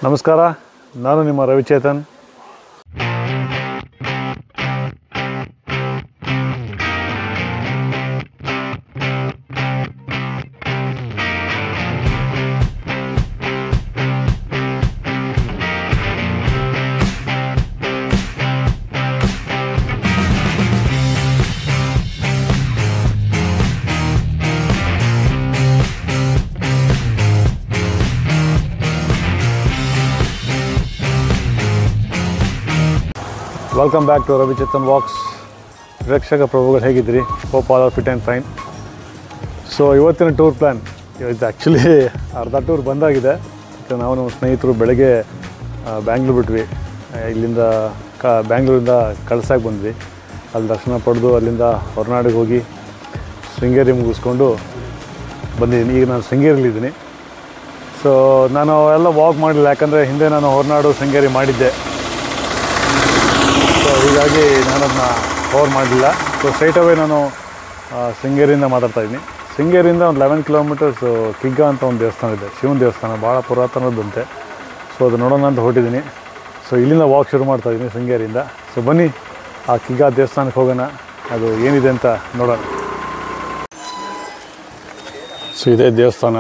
ನಮಸ್ಕಾರ ನಾನು ನಿಮ್ಮ Ravichetan welcome back to Ravichetan walks ಪ್ರೇಕ್ಷಕ ಪ್ರಭುಗಳು ಹೇಗಿದ್ದೀರಿ hope all are fit and fine so ಇವತ್ತಿನ ಟೂರ್ ಪ್ಲ್ಯಾನ್ ಇದು ಆ್ಯಕ್ಚುಲಿ ಅರ್ಧ ಟೂರ್ ಬಂದಾಗಿದೆ ಮತ್ತು ನಾವು ನಮ್ಮ ಸ್ನೇಹಿತರು ಬೆಳಗ್ಗೆ ಬ್ಯಾಂಗ್ಳೂರು ಬಿಟ್ವಿ ಆ, ಇಲ್ಲಿಂದ ಕ ಬ್ಯಾಂಗ್ಳೂರಿಂದ ಕಳ್ಸಾಗಿ ಬಂದ್ವಿ ಅಲ್ಲಿ ದರ್ಶನ ಪಡೆದು ಅಲ್ಲಿಂದ ಹೊರನಾಡಿಗೆ ಹೋಗಿ ಶೃಂಗೇರಿ ಮುಗಿಸ್ಕೊಂಡು ಬಂದಿದ್ದೀನಿ ಈಗ ನಾನು ಶೃಂಗೇರಿಲಿದ್ದೀನಿ ಸೊ ನಾನು ಎಲ್ಲ ವಾಕ್ ಮಾಡಿಲ್ಲ ಯಾಕಂದರೆ ಹಿಂದೆ ನಾನು ಹೊರನಾಡು ಶೃಂಗೇರಿ ಮಾಡಿದ್ದೆ ಸೊ ಹೀಗಾಗಿ ನಾನು ಅದನ್ನ ಕವರ್ ಮಾಡಲಿಲ್ಲ ಸೊ ಸ್ಟ್ರೈಟ್ ಅವೇ ನಾನು ಆ, ಶೃಂಗೇರಿಯಿಂದ ಮಾತಾಡ್ತಾ ಇದ್ದೀನಿ ಶೃಂಗೇರಿಯಿಂದ ಒಂದು ಲೆವೆನ್ ಕಿಲೋಮೀಟರ್ಸ್ ಕಿಗ್ಗ ಅಂತ ಒಂದು ದೇವಸ್ಥಾನ ಇದೆ ಶಿವನ ದೇವಸ್ಥಾನ ಭಾಳ ಪುರಾತನದಂತೆ ಸೊ ಅದು ನೋಡೋಣ ಅಂತ ಹೊರಟಿದ್ದೀನಿ ಸೊ ಇಲ್ಲಿಂದ ವಾಕ್ ಶುರು ಮಾಡ್ತಾ ಇದ್ದೀನಿ ಶೃಂಗೇರಿಯಿಂದ ಸೊ ಬನ್ನಿ ಆ ಕಿಗ್ಗ ದೇವಸ್ಥಾನಕ್ಕೆ ಹೋಗೋಣ ಅದು ಏನಿದೆ ಅಂತ ನೋಡೋಣ ಸೊ ಇದೇ ದೇವಸ್ಥಾನ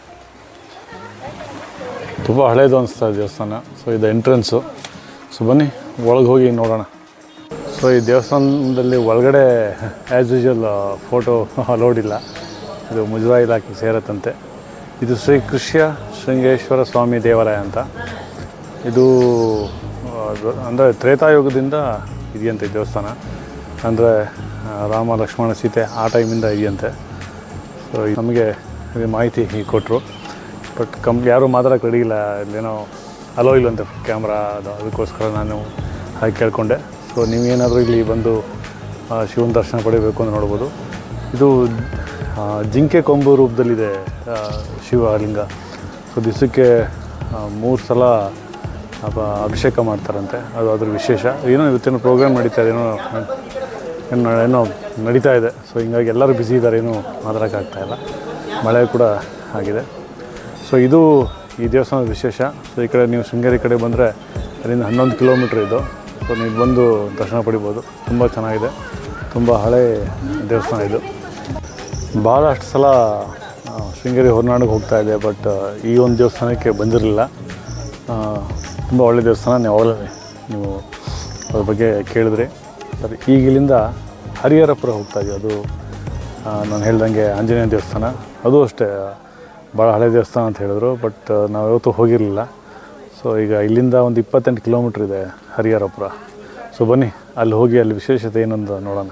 ತುಂಬ ಹಳೇದು ಅನಿಸ್ತಾ ಇದೆ ದೇವಸ್ಥಾನ ಸೊ ಇದು ಎಂಟ್ರೆನ್ಸು ಸೊ ಬನ್ನಿ ಒಳಗೆ ಹೋಗಿ ನೋಡೋಣ ಸೊ ಈ ದೇವಸ್ಥಾನದಲ್ಲಿ ಒಳಗಡೆ ಆ್ಯಸ್ ಯೂಶುವಲ್ ಫೋಟೋ ಅಲೋಡ್ ಇಲ್ಲ ಇದು ಮುಜರಾಯಿ ಇಲಾಖೆ ಸೇರತ್ತಂತೆ ಇದು ಶ್ರೀ ಕೃಷ್ಯ ಶೃಂಗೇಶ್ವರ ಸ್ವಾಮಿ ದೇವಾಲಯ ಅಂತ ಇದು ಅಂದರೆ ತ್ರೇತಾಯುಗದಿಂದ ಇದೆಯಂತೆ ಈ ದೇವಸ್ಥಾನ ಅಂದರೆ ರಾಮ ಲಕ್ಷ್ಮಣ ಸೀತೆ ಆ ಟೈಮಿಂದ ಇದೆಯಂತೆ ಸೊ ನಮಗೆ ಇದು ಮಾಹಿತಿ ಹೀಗೆ ಕೊಟ್ಟರು ಬಟ್ ಕಮ್ ಯಾರೂ ಮಾತಾಡೋಕ್ಕೆ ರೆಡಿ ಇಲ್ಲ ಇಲ್ಲೇನೋ ಅಲೋ ಇಲ್ಲಂತೆ ಕ್ಯಾಮ್ರಾ ಅದು ಅದಕ್ಕೋಸ್ಕರ ನಾನು ಹಾಗೆ ಕೇಳಿಕೊಂಡೆ ಸೊ ನೀವೇನಾದರೂ ಇಲ್ಲಿ ಬಂದು ಆ, ಶಿವನ ದರ್ಶನ ಪಡಿಬೇಕು ಅಂತ ನೋಡ್ಬೋದು ಇದು ಆ, ಜಿಂಕೆ ಕೊಂಬು ರೂಪದಲ್ಲಿದೆ ಆ, ಶಿವಲಿಂಗ ಸೊ ದಿವಸಕ್ಕೆ ಮೂರು ಸಲ ಅಪ- ಅಭಿಷೇಕ ಮಾಡ್ತಾರಂತೆ ಅದು ಅದ್ರ ವಿಶೇಷ ಏನೋ ಇವತ್ತೇನೋ ಪ್ರೋಗ್ರಾಮ್ ನಡೀತಾ ಇದೆ ಏನೋ ಏನೋ ಏನೋ ನಡೀತಾ ಇದೆ ಸೊ ಹಿಂಗಾಗಿ ಎಲ್ಲರೂ ಬ್ಯುಸಿ ಇದ್ದಾರೆ ಏನೂ ಮಾತಾಡೋಕ್ಕಾಗ್ತಾ ಇಲ್ಲ ಮಳೆ ಕೂಡ ಆಗಿದೆ ಸೊ ಇದು ಈ ದೇವಸ್ಥಾನದ ವಿಶೇಷ ಸೊ ಈ ಕಡೆ ನೀವು ಶೃಂಗೇರಿ ಕಡೆ ಬಂದರೆ ಅಲ್ಲಿಂದ ಹನ್ನೊಂದು ಕಿಲೋಮೀಟ್ರ್ ಇದು ಸೊ ನೀವು ಬಂದು ದರ್ಶನ ಪಡಿಬೋದು ತುಂಬ ಚೆನ್ನಾಗಿದೆ ತುಂಬ ಹಳೆ ದೇವಸ್ಥಾನ ಇದು ಭಾಳಷ್ಟು ಸಲ ಆ, ಶೃಂಗೇರಿ ಹೊರನಾಡಿಗೆ ಹೋಗ್ತಾ ಇದೆ ಬಟ್ ಈ ಒಂದು ದೇವಸ್ಥಾನಕ್ಕೆ ಬಂದಿರಲಿಲ್ಲ ತುಂಬ ಒಳ್ಳೆ ದೇವಸ್ಥಾನ ನೀವು ಅವಾಗಲೇ ನೀವು ಅದ್ರ ಬಗ್ಗೆ ಕೇಳಿದ್ರಿ ಸರಿ ಈಗ ಇಲ್ಲಿಂದ ಹರಿಹರಪುರ ಹೋಗ್ತಾ ಇದೀವಿ ಅದು ಆ, ನಾನು ಹೇಳ್ದಂಗೆ ಆಂಜನೇಯ ದೇವಸ್ಥಾನ ಅದು ಅಷ್ಟೇ ಭಾಳ ಹಳೆ ದೇವಸ್ಥಾನ ಅಂತ ಹೇಳಿದ್ರು ಬಟ್ ನಾವು ಯಾವತ್ತೂ ಹೋಗಿರಲಿಲ್ಲ ಸೊ ಈಗ ಇಲ್ಲಿಂದ ಒಂದು ಇಪ್ಪತ್ತೆಂಟು ಕಿಲೋಮೀಟ್ರ್ ಇದೆ ಹರಿಹರಪುರ ಸೊ ಬನ್ನಿ ಅಲ್ಲಿ ಹೋಗಿ ಅಲ್ಲಿ ವಿಶೇಷತೆ ಏನಂತ ನೋಡೋಣ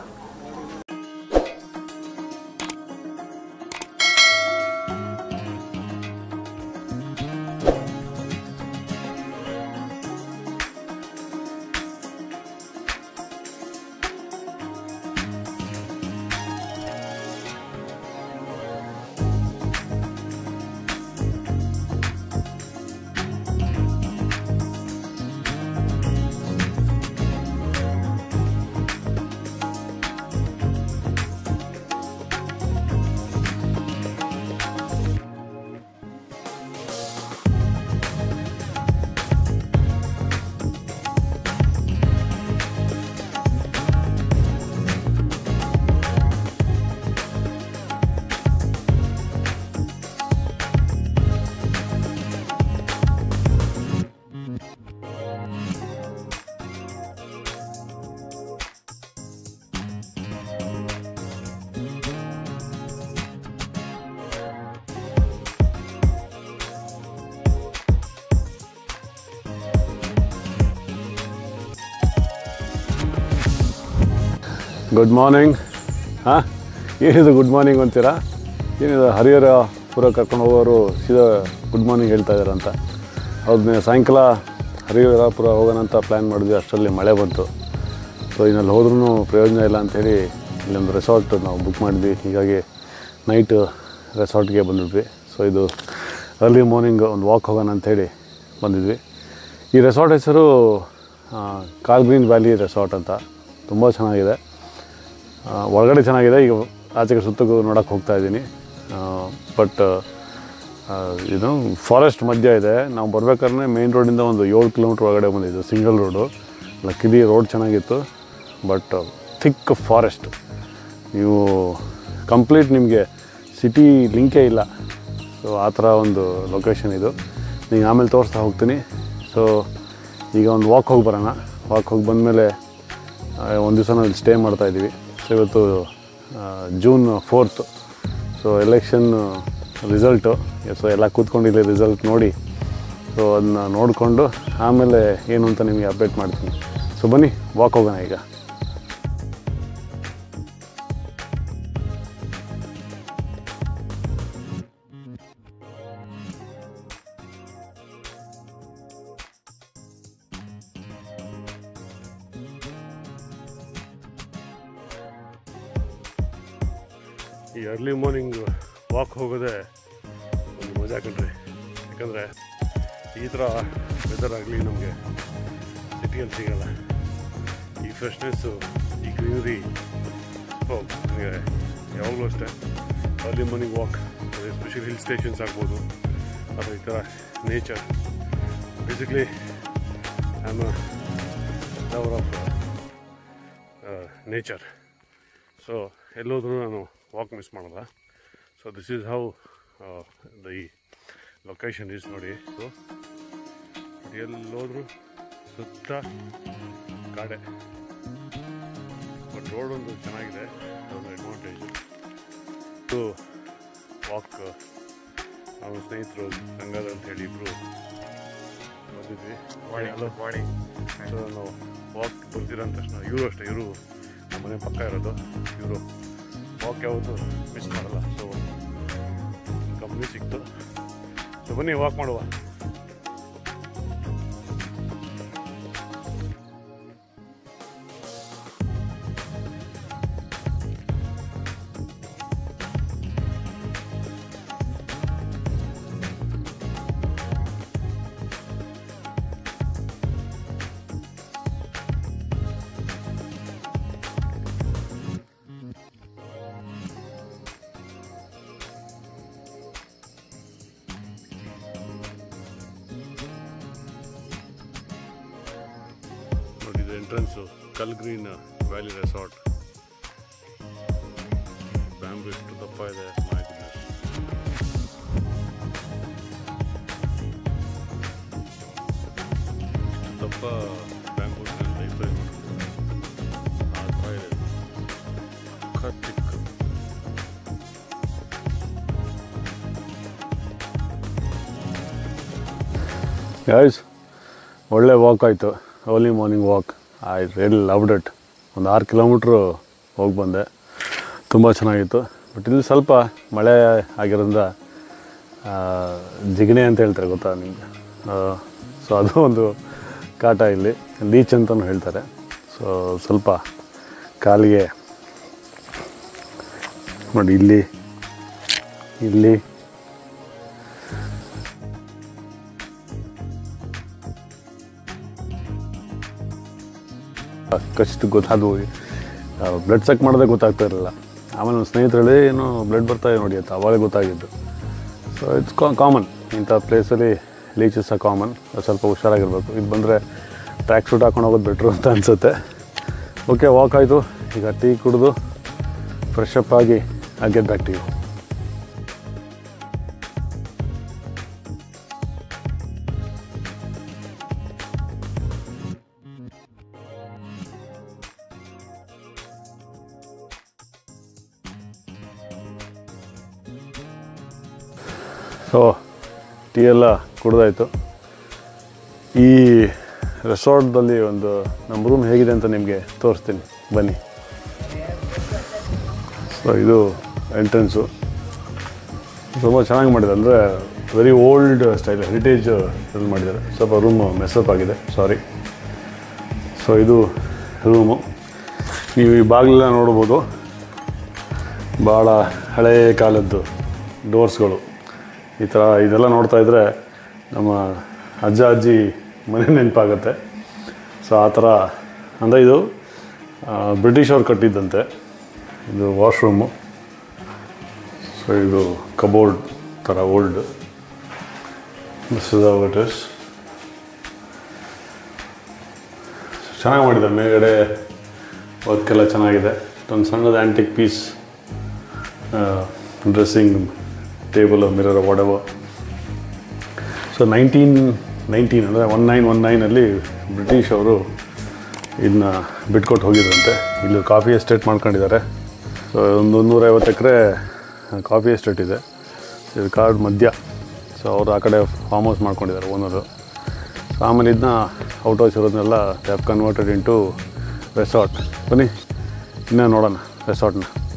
ಗುಡ್ ಮಾರ್ನಿಂಗ್ ಹಾಂ ಏನಿದು ಗುಡ್ ಮಾರ್ನಿಂಗ್ ಅಂತೀರಾ ಏನಿದು ಹರಿಹರ ಪುರ ಕರ್ಕೊಂಡು ಹೋಗೋರು ಸೀದಾ ಗುಡ್ ಮಾರ್ನಿಂಗ್ ಹೇಳ್ತಾ ಇದ್ದಾರೆ ಅಂತ ಹೌದು ಸಾಯಂಕಾಲ ಹರಿಹರಪುರ ಹೋಗೋಣ ಅಂತ ಪ್ಲ್ಯಾನ್ ಮಾಡಿದ್ವಿ ಅಷ್ಟರಲ್ಲಿ ಮಳೆ ಬಂತು ಸೊ ಇನ್ನಲ್ಲಿ ಹೋದ್ರೂ ಪ್ರಯೋಜನ ಇಲ್ಲ ಅಂಥೇಳಿ ಇಲ್ಲೊಂದು ರೆಸಾರ್ಟ್ ನಾವು ಬುಕ್ ಮಾಡಿದ್ವಿ ಹೀಗಾಗಿ ನೈಟ್ ರೆಸಾರ್ಟ್ಗೆ ಬಂದಿದ್ವಿ ಸೊ ಇದು ಅರ್ಲಿ ಮಾರ್ನಿಂಗ್ ಒಂದು ವಾಕ್ ಹೋಗೋಣ ಅಂಥೇಳಿ ಬಂದಿದ್ವಿ ಈ ರೆಸಾರ್ಟ್ ಹೆಸರು ಕಾಲ್ ಗ್ರೀನ್ ವ್ಯಾಲಿ ರೆಸಾರ್ಟ್ ಅಂತ ತುಂಬ ಚೆನ್ನಾಗಿದೆ ಆ, ಒಳಗಡೆ ಚೆನ್ನಾಗಿದೆ ಈಗ ಆಚೆಗೆ ಸುತ್ತ ನೋಡೋಕ್ಕೆ ಹೋಗ್ತಾ ಇದ್ದೀನಿ ಬಟ್ ಇದು ಫಾರೆಸ್ಟ್ ಮಧ್ಯ ಇದೆ ನಾವು ಬರ್ಬೇಕಾದ್ರೆ ಮೇನ್ ರೋಡಿಂದ ಒಂದು ಏಳು ಕಿಲೋಮೀಟ್ರ್ ಒಳಗಡೆ ಬಂದಿದ್ದು ಸಿಂಗಲ್ ರೋಡು ಲಕ್ಕಿಲಿ ರೋಡ್ ಚೆನ್ನಾಗಿತ್ತು ಬಟ್ ಥಿಕ್ ಫಾರೆಸ್ಟ್ ನೀವು ಕಂಪ್ಲೀಟ್ ನಿಮಗೆ ಸಿಟಿ ಲಿಂಕೇ ಇಲ್ಲ ಸೊ ಆ ಥರ ಒಂದು ಲೊಕೇಶನ್ ಇದು ನೀವು ಆಮೇಲೆ ತೋರಿಸ್ತಾ ಹೋಗ್ತೀನಿ ಸೊ ಈಗ ಒಂದು ವಾಕ್ ಹೋಗಿ ಬರೋಣ ವಾಕ್ ಹೋಗಿ ಬಂದಮೇಲೆ ಒಂದು ದಿವಸ ನಾವು ಇಲ್ಲಿ ಸ್ಟೇ ಮಾಡ್ತಾಯಿದ್ದೀವಿ ಸೊ ಇವತ್ತು ಆ, June fourth so election result so ಎಲ್ಲ ಕೂತ್ಕೊಂಡು ಇಲ್ಲಿ ರಿಸಲ್ಟ್ ನೋಡಿ ಸೊ ಅದನ್ನ ನೋಡಿಕೊಂಡು ಆಮೇಲೆ ಏನು ಅಂತ ನಿಮಗೆ ಅಪ್ಡೇಟ್ ಮಾಡ್ತೀನಿ ಸೊ ಬನ್ನಿ ವಾಕ್ ಹೋಗೋಣ ಈಗ ಈ ಅರ್ಲಿ ಮಾರ್ನಿಂಗ್ ವಾಕ್ ಹೋಗೋದೇ ಒಂದು ಮಜಾ ಕಣ್ರಿ ಯಾಕಂದರೆ ಈ ಥರ ವೆದರ್ ಆಗಲಿ ನಮಗೆ ಸಿಟಿಯಲ್ಲಿ ಸಿಗಲ್ಲ ಈ ಫ್ರೆಶ್ನೆಸ್ಸು ಈ ಗ್ರೀನರಿ ಸೊ ನನಗೆ ಯಾವಾಗಲೂ ಅಷ್ಟೇ early morning walk especially hill stations ಆಗ್ಬೋದು ಅಥವಾ ಈ ಥರ nature basically I am lover of nature so ಎಲ್ಲೋದ್ರೂ ನಾನು ವಾಕ್ ಮಿಸ್ ಮಾಡಲ್ಲ so this is how the location is ನೋಡಿ ಸೊ ಎಲ್ಲೋದ್ರೂ ಸುತ್ತ ಕಾಡೆ ಬಟ್ ರೋಡ್ ಒಂದು ಚೆನ್ನಾಗಿದೆ ಅದೊಂದು ಅಡ್ವಾಂಟೇಜ್ ಇದು ವಾಕ್ ನಮ್ಮ ಸ್ನೇಹಿತರು ಗಂಗಾಧರ್ ಅಂತ ಹೇಳಿ ಇಬ್ಬರು ಬಂದಿದ್ವಿ ಹಲೋ ಸೊ ನಾವು ವಾಕ್ ಬರ್ತೀರ ಅಂದ ತಕ್ಷಣ ಇವರು ಅಷ್ಟೇ ಇವರು ನಮ್ಮ ಮನೆ ಪಕ್ಕ ಇರೋದು ಇವರು ವಾಕ್ ಯಾವತ್ತು ಮಿಸ್ ಮಾಡಲ್ಲ ಸೊ ಕಂಪ್ನಿ ಸಿಕ್ತು ಸೊ ಬನ್ನಿ ವಾಕ್ ಮಾಡುವ ನೋಡಿ ಇದು ಎಂಟ್ರೆನ್ಸು ಕಲ್ ಗ್ರೀನ್ ವ್ಯಾಲಿ ರೆಸಾರ್ಟ್ ಬ್ಯಾಂಬು ಎಷ್ಟು ದಪ್ಪ ಇದೆ ಮೈ ಗುಡ್ನೆಸ್ ಇಷ್ಟು ದಪ್ಪ ಬ್ಯಾಂಬು ಲೈಫ್ ಆ ಥರ ಇದೆ ಖತ್ತಿಕ್ ಗೈಸ್ ಒಳ್ಳೆ ವಾಕ್ ಆಯಿತು early morning walk I real loved it ಒಂದು ಆರು ಕಿಲೋಮೀಟ್ರು ಹೋಗಿ ಬಂದೆ ತುಂಬ ಚೆನ್ನಾಗಿತ್ತು ಬಟ್ ಇಲ್ಲಿ ಸ್ವಲ್ಪ ಮಳೆ ಆಗಿರೋದ್ರಿಂದ ಆ, ಜಿಗಣೆ ಅಂತ ಹೇಳ್ತಾರೆ ಗೊತ್ತಾ ನಿಮಗೆ ಸೊ ಅದು ಒಂದು ಕಾಟ ಇಲ್ಲಿ ಲೀಚ್ ಅಂತಲೂ ಹೇಳ್ತಾರೆ ಸೊ ಸ್ವಲ್ಪ ಕಾಲಿಗೆ ನೋಡಿ ಇಲ್ಲಿ ಇಲ್ಲಿ ಕಷ್ಟ ಗೊತ್ತಾದು ಬ್ಲಡ್ ಚೆಕ್ ಮಾಡೋದೇ ಗೊತ್ತಾಗ್ತಾ ಇರಲಿಲ್ಲ ಆಮೇಲೆ ನಮ್ಮ ಸ್ನೇಹಿತರು ಹೇಳಿ ಏನೋ ಬ್ಲಡ್ ಬರ್ತಾ ಇದೆ ನೋಡಿ ಅಂತ ಅವಾಗಲೇ ಗೊತ್ತಾಗಿದ್ದು ಸೊ ಇಟ್ಸ್ ಕಾಮನ್ ಇಂಥ ಪ್ಲೇಸಲ್ಲಿ ಲೀಚಸ್ ಸಹ ಕಾಮನ್ ಸ್ವಲ್ಪ ಹುಷಾರಾಗಿರ್ಬೇಕು ಇದು ಬಂದರೆ ಟ್ರ್ಯಾಕ್ ಶೂಟ್ ಹಾಕೊಂಡು ಹೋಗೋದು ಬೆಟ್ರು ಅಂತ ಅನಿಸುತ್ತೆ ಓಕೆ ವಾಕ್ ಆಯಿತು ಈಗ ಟೀ ಕುಡಿದು ಫ್ರೆಶ್ ಅಪ್ ಆಗಿ I get back to you so tea ಎಲ್ಲ ಕುಡ್ದಾಯ್ತು ಈ ರೆಸಾರ್ಟ್ದಲ್ಲಿ ಒಂದು ನಮ್ಮ ರೂಮ್ ಹೇಗಿದೆ ಅಂತ ನಿಮಗೆ ತೋರಿಸ್ತೀನಿ ಬನ್ನಿ ಸೊ ಇದು ಎಂಟ್ರೆನ್ಸು ತುಂಬ ಚೆನ್ನಾಗಿ ಮಾಡಿದೆ ಅಂದರೆ ವೆರಿ ಓಲ್ಡ್ ಸ್ಟೈಲ್ ಹೆರಿಟೇಜ್ ಇದು ಮಾಡಿದ್ದಾರೆ ಸ್ವಲ್ಪ ರೂಮ್ ಮೆಸ್ಅಪ್ ಆಗಿದೆ ಸಾರಿ ಸೊ ಇದು ರೂಮು ನೀವು ಈ ಬಾಗಿಲೆಲ್ಲ ನೋಡ್ಬೋದು ಭಾಳ ಹಳೆಯ ಕಾಲದ್ದು ಡೋರ್ಸ್ಗಳು ಈ ಥರ ಇದೆಲ್ಲ ನೋಡ್ತಾ ಇದ್ದರೆ ನಮ್ಮ ಅಜ್ಜ ಅಜ್ಜಿ ಮನೆ ನೆನಪಾಗುತ್ತೆ ಸೊ ಆ ಥರ ಅಂದರೆ ಇದು ಬ್ರಿಟಿಷ್ ಅವ್ರು ಕಟ್ಟಿದ್ದಂತೆ ಇದು ವಾಶ್ರೂಮು ಸೊ ಇದು ಕಬೋರ್ಡ್ ಥರ old this is our it is ಚೆನ್ನಾಗಿ ಮಾಡಿದೆ ಮೇಲ್ಗಡೆ ವರ್ಕೆಲ್ಲ ಚೆನ್ನಾಗಿದೆ ಒಂದು ಸಣ್ಣದ antique piece dressing table mirror ವಾಡೆವ ಸೊ ನೈನ್ಟೀನ್ ನೈನ್ಟೀನ್ ಅಂದರೆ ಒನ್ ನೈನ್ ಒನ್ ನೈನಲ್ಲಿ ಬ್ರಿಟಿಷ್ ಅವರು ಇದನ್ನ ಬಿಟ್ಕೊಟ್ಟು ಹೋಗಿದ್ರಂತೆ ಇಲ್ಲಿ ಕಾಫಿ ಎಸ್ಟೇಟ್ ಮಾಡ್ಕೊಂಡಿದ್ದಾರೆ ಸೊ ಒಂದು ನೂರೈವತ್ತು ಎಕರೆ ಕಾಫಿ ಎಸ್ಟೇಟ್ ಇದೆ ಇದು ಕಾರ್ಡ್ ಮಧ್ಯ ಸೊ ಅವರು ಆ ಕಡೆ ಫಾರ್ಮ್ ಹೌಸ್ ಮಾಡ್ಕೊಂಡಿದ್ದಾರೆ ಓನರು ಸೊ ಆಮೇಲೆ ಇದನ್ನ ಔಟ್ ಹೌಸ್ ಇರೋದನ್ನೆಲ್ಲ ಟ್ಯಾಪ್ ಕನ್ವರ್ಟೆಡ್ ಇಂಟು ರೆಸಾರ್ಟ್ ಬನ್ನಿ ಇನ್ನೂ ನೋಡೋಣ ರೆಸಾರ್ಟ್ನ